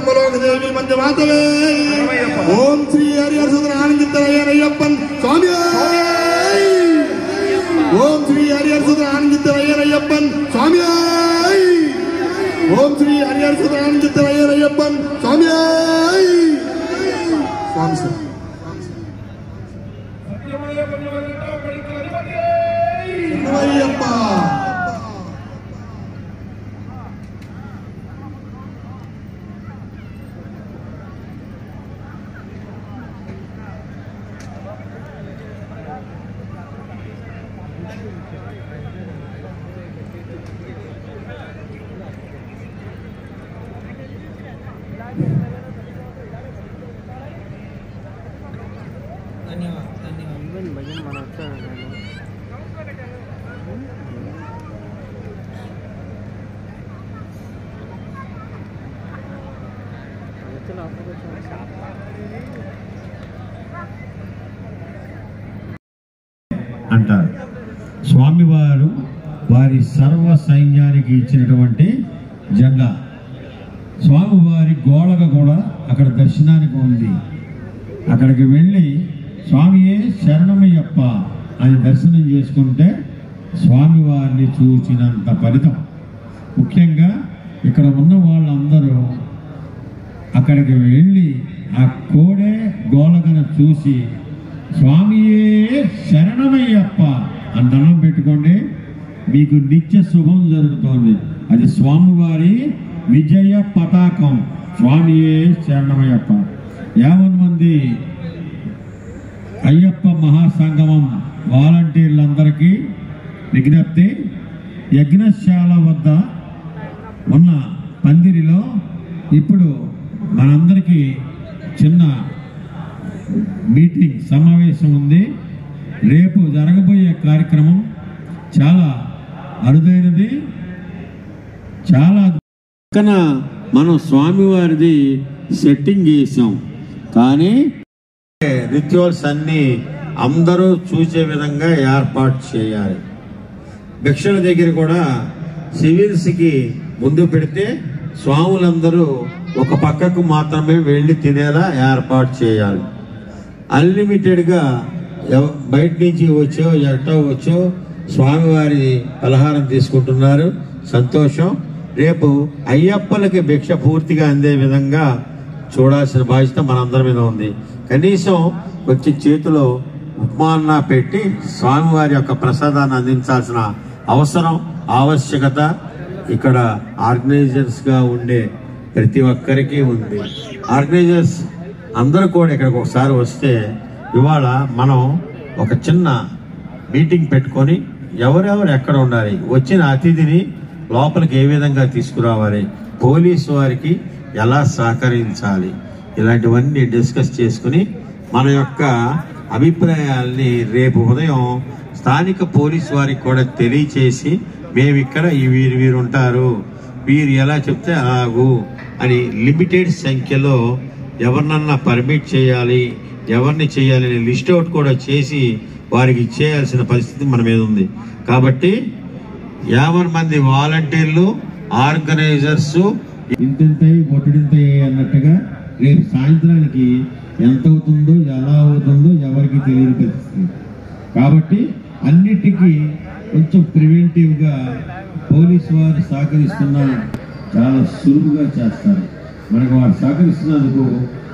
త్రయంబలోక దేవి మంజమాతవే ఓం శ్రీ హరిహరసుందర ఆనందితరయ్యప్పన్ స్వామి ఓం శ్రీ హరిహరసుందర ఆనందితరయ్యప్పన్ స్వామి ఓం శ్రీ హరిహరసుందర ఆనందితరయ్యప్పన్ స్వామి స్వామి సార్ అయ్యప్ప ధన్యవాదాలు ధన్యవాదాలు భజన మన వచ్చాడు అంటారు స్వామివారు వారి సర్వ సైన్యానికి ఇచ్చినటువంటి జెండా స్వామివారి గోడగ కూడా అక్కడ దర్శనానికి ఉంది అక్కడికి వెళ్ళి స్వామియే శరణమయ్యప్ప అని దర్శనం చేసుకుంటే స్వామివారిని చూసినంత ఫలితం ముఖ్యంగా ఇక్కడ ఉన్న వాళ్ళందరూ అక్కడికి వెళ్ళి ఆ కోడే గోలగను చూసి స్వామియే శరణమయ్యప్ప అని దండం పెట్టుకోండి మీకు నిత్య శుభం జరుగుతోంది అది స్వామివారి విజయ పతాకం స్వామియే శరణమయ్యప్ప యావన్ మంది అయ్యప్ప మహాసంగమం వాలంటీర్లందరికీ విజ్ఞప్తి యజ్ఞశాల వద్ద ఉన్న పందిరిలో ఇప్పుడు మనందరికీ చిన్న మీటింగ్ సమావేశం ఉంది రేపు జరగబోయే కార్యక్రమం చాలా అరుదైనది చాలా పక్కన మనం స్వామివారిది సెట్టింగ్ చేసాం కానీ రిచువల్స్ అన్నీ అందరూ చూసే విధంగా ఏర్పాటు చేయాలి భిక్షల దగ్గర కూడా సివిల్స్కి ముందు పెడితే స్వాములందరూ ఒక పక్కకు మాత్రమే వెళ్ళి తినేలా ఏర్పాటు చేయాలి అన్లిమిటెడ్గా ఎవ- బయట నుంచి వచ్చో ఎట్టో వచ్చో స్వామివారి పలహారం తీసుకుంటున్నారు సంతోషం రేపు అయ్యప్పలకి భిక్ష పూర్తిగా అందే విధంగా చూడాల్సిన బాధ్యత మనందరి మీద ఉంది కనీసం కొంచెం చేతిలో ఉప్మాన్న పెట్టి స్వామివారి యొక్క ప్రసాదాన్ని అందించాల్సిన అవసరం ఆవశ్యకత ఇక్కడ ఆర్గనైజర్స్గా ఉండే ప్రతి ఒక్కరికి ఉంది ఆర్గనైజర్స్ అందరూ కూడా ఇక్కడికి ఒకసారి వస్తే ఇవాళ మనం ఒక చిన్న మీటింగ్ పెట్టుకొని ఎవరెవరు ఎక్కడ ఉండాలి వచ్చిన అతిథిని లోపలికి ఏ విధంగా తీసుకురావాలి పోలీసు వారికి ఎలా సహకరించాలి ఇలాంటివన్నీ డిస్కస్ చేసుకుని మన యొక్క అభిప్రాయాల్ని రేపు ఉదయం స్థానిక పోలీసు వారికి కూడా తెలియచేసి మేము ఇక్కడ ఈ వీరు వీరు ఉంటారు వీరు ఎలా చెప్తే అలాగూ అని లిమిటెడ్ సంఖ్యలో ఎవరినన్నా పర్మిట్ చేయాలి ఎవరిని చేయాలి అనే లిస్ట్ అవుట్ కూడా చేసి వారికి ఇచ్చేయాల్సిన పరిస్థితి మన మీద ఉంది కాబట్టి యాభై మంది వాలంటీర్లు ఆర్గనైజర్స్ ఇంతింతయి బొట్టుడింతయి అన్నట్టుగా రేపు సాయంత్రానికి ఎంత అవుతుందో ఎలా అవుతుందో ఎవరికి తెలియని పరిస్థితి కాబట్టి అన్నిటికీ కొంచెం ప్రివెంటివ్గా పోలీసు వారు సహకరిస్తున్న చాలా సులువుగా చేస్తారు మనకు వారు సహకరిస్తున్నందుకు